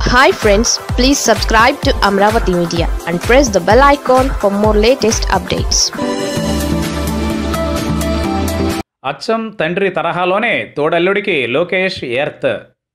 hi friends please subscribe to Amaravati media and press the bell icon for more latest updates అచ్చం తండ్రి తరహాలోనే తోడల్లుడికి Lokesh earth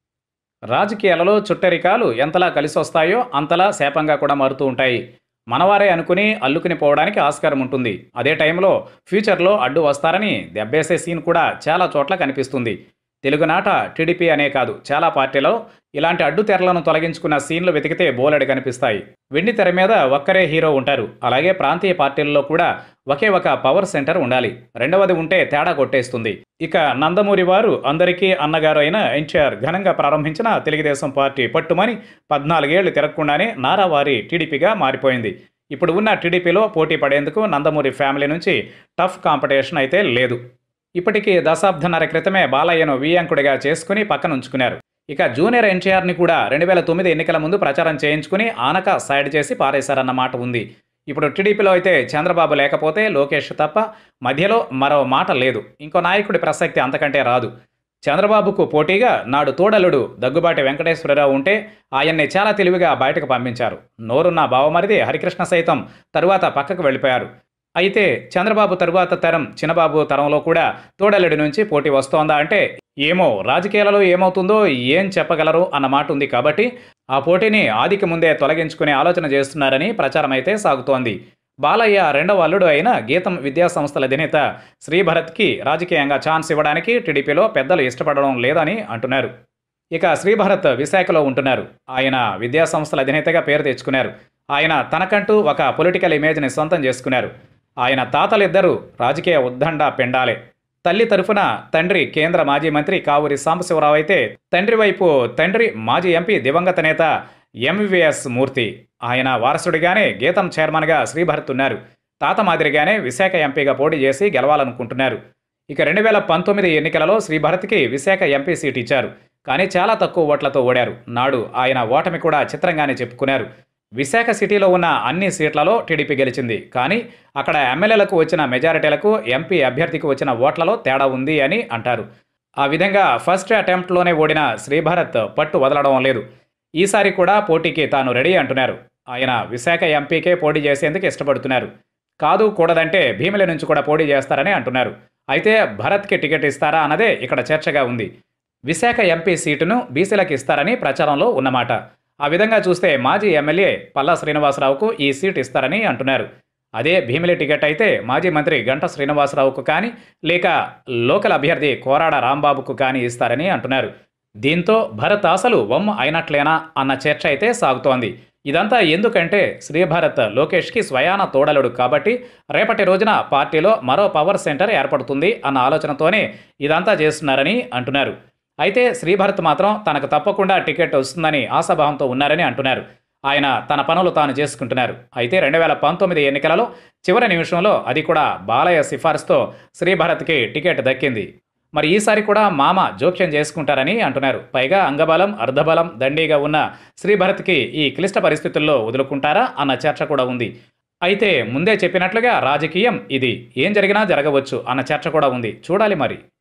రాజకీయాలలో చుట్టరికాలు ఎంతలా కలిసి వస్తాయో అంతలా శాపంగా కూడా మారుతూ ఉంటాయి మనవారే అనుకుని అల్లుకుని పోవడానికి ఆస్కారం ఉంటుంది అదే టైంలో ఫ్యూచర్లో అడ్డు వస్తారని దెబ్బేసే సీన్ కూడా చాలా చోట్ల కనిపిస్తుంది తెలుగునాట టీడీపీ అనే కాదు చాలా పార్టీలో ఇలాంటి అడ్డు తెరలను తొలగించుకున్న సీన్లు వెతికితే బోలెడు కనిపిస్తాయి వెండి తెర మీద ఒక్కరే హీరో ఉంటారు అలాగే ప్రాంతీయ పార్టీల్లో కూడా ఒకే ఒక పవర్ సెంటర్ ఉండాలి రెండవది ఉంటే తేడా కొట్టేస్తుంది ఇక నందమూరి వారు అందరికీ అన్నగారు అయిన ఎన్టీఆర్ ఘనంగా ప్రారంభించిన తెలుగుదేశం పార్టీ పట్టుమని పద్నాలుగేళ్లు తిరగకుండానే నారావారి టీడీపీగా మారిపోయింది ఇప్పుడు ఉన్న టీడీపీలో పోటీ పడేందుకు నందమూరి ఫ్యామిలీ నుంచి టఫ్ కాంపిటీషన్ అయితే లేదు ఇప్పటికీ దశాబ్దన్నర క్రితమే బాలయ్యను వియాంకుడిగా చేసుకుని పక్కన ఉంచుకున్నారు ఇక జూనియర్ ఎన్టీఆర్ని కూడా రెండు వేల తొమ్మిది ఎన్నికల ముందు ప్రచారం చేయించుకుని ఆనక సైడ్ చేసి పారేశారన్న మాట ఉంది ఇప్పుడు టీడీపీలో అయితే చంద్రబాబు లేకపోతే లోకేష్ తప్ప మధ్యలో మరో మాట లేదు ఇంకో నాయకుడి ప్రసక్తి అంతకంటే రాదు చంద్రబాబుకు పోటీగా నాడు తోడలుడు దగ్గుబాటి వెంకటేశ్వరరావు ఉంటే ఆయన్ని చాలా తెలివిగా బయటకు పంపించారు నోరున్న బావమరిది హరికృష్ణ సైతం తరువాత పక్కకు వెళ్ళిపోయారు అయితే చంద్రబాబు తరువాత తరం చిన్నబాబు తరంలో కూడా తోడలుడి నుంచి పోటీ వస్తోందా అంటే ఏమో రాజకీయాలలో ఏమవుతుందో ఏం చెప్పగలరు అన్న మాట ఉంది కాబట్టి ఆ పోటీని ఆదికి ముందే తొలగించుకునే ఆలోచన చేస్తున్నారని ప్రచారం అయితే సాగుతోంది బాలయ్య రెండవ అల్లుడు అయిన గీతం విద్యా సంస్థల అధినేత శ్రీభరత్కి రాజకీయంగా ఛాన్స్ ఇవ్వడానికి టీడీపీలో పెద్దలు ఇష్టపడడం లేదని అంటున్నారు ఇక శ్రీభరత్ విశాఖలో ఉంటున్నారు ఆయన విద్యా సంస్థల అధినేతగా పేరు తెచ్చుకున్నారు ఆయన తనకంటూ ఒక పొలిటికల్ ఇమేజ్ని సొంతం చేసుకున్నారు ఆయన తాతలిద్దరూ రాజకీయ ఉద్దండ పెండాలే తల్లి తరఫున తండ్రి కేంద్ర మాజీ మంత్రి కావూరి సాంబశివరావు అయితే తండ్రి వైపు తండ్రి మాజీ ఎంపీ దివంగత నేత ఎంవిఎస్ మూర్తి ఆయన వారసుడిగానే గీతం చైర్మన్గా శ్రీభరత్ ఉన్నారు తాత మాదిరిగానే విశాఖ ఎంపీగా పోటీ చేసి గెలవాలనుకుంటున్నారు ఇక రెండు వేల పంతొమ్మిది ఎన్నికలలో శ్రీభరత్కి విశాఖ ఎంపీ సీట్ ఇచ్చారు కానీ చాలా తక్కువ ఓట్లతో ఓడారు నాడు ఆయన ఓటమి కూడా చిత్రంగానే చెప్పుకున్నారు విశాఖ సిటీలో ఉన్న అన్ని సీట్లలో టీడీపీ గెలిచింది కానీ అక్కడ ఎమ్మెల్యేలకు వచ్చిన మెజారిటీలకు ఎంపీ అభ్యర్థికి వచ్చిన ఓట్లలో తేడా ఉంది అని అంటారు ఆ విధంగా ఫస్ట్ అటెంప్ట్లోనే ఓడిన శ్రీభరత్ పట్టు వదలడం లేదు ఈసారి కూడా పోటీకి తాను రెడీ అంటున్నారు ఆయన విశాఖ ఎంపీకే పోటీ చేసేందుకు ఇష్టపడుతున్నారు కాదు కూడదంటే భీమిలి నుంచి కూడా పోటీ చేస్తారని అంటున్నారు అయితే భరత్కి టికెట్ ఇస్తారా అన్నదే ఇక్కడ చర్చగా ఉంది విశాఖ ఎంపీ సీటును బీసీలకు ఇస్తారని ప్రచారంలో ఉన్నమాట ఆ విధంగా చూస్తే మాజీ ఎమ్మెల్యే పల్లా శ్రీనివాసరావుకు ఈ సీట్ ఇస్తారని అంటున్నారు అదే భీమిలి టికెట్ అయితే మాజీ మంత్రి గంట శ్రీనివాసరావుకు కానీ లేక లోకల్ అభ్యర్థి కోరాడ రాంబాబుకు కానీ ఇస్తారని అంటున్నారు దీంతో భరత్ ఆశలు వమ్ము అయినట్లేనా అన్న చర్చ అయితే సాగుతోంది ఇదంతా ఎందుకంటే శ్రీభరత్ లోకేష్కి స్వయాన తోడలుడు కాబట్టి రేపటి రోజున పార్టీలో మరో పవర్ సెంటర్ ఏర్పడుతుంది అన్న ఆలోచనతోనే ఇదంతా చేస్తున్నారని అంటున్నారు అయితే శ్రీభరత్ మాత్రం తనకు తప్పకుండా టికెట్ వస్తుందని ఆశాభావంతో ఉన్నారని అంటున్నారు ఆయన తన పనులు తాను చేసుకుంటున్నారు అయితే రెండు వేల పంతొమ్మిది ఎన్నికలలో చివరి నిమిషంలో అది కూడా బాలయ్య సిఫార్సుతో శ్రీభరత్కి టికెట్ దక్కింది మరి ఈసారి కూడా మామ జోక్యం చేసుకుంటారని అంటున్నారు పైగా అంగబలం అర్ధబలం దండిగా ఉన్న శ్రీభరత్కి ఈ క్లిష్ట పరిస్థితుల్లో వదులుకుంటారా అన్న చర్చ కూడా ఉంది అయితే ముందే చెప్పినట్లుగా రాజకీయం ఇది ఏం జరిగినా జరగవచ్చు అన్న చర్చ కూడా ఉంది చూడాలి మరి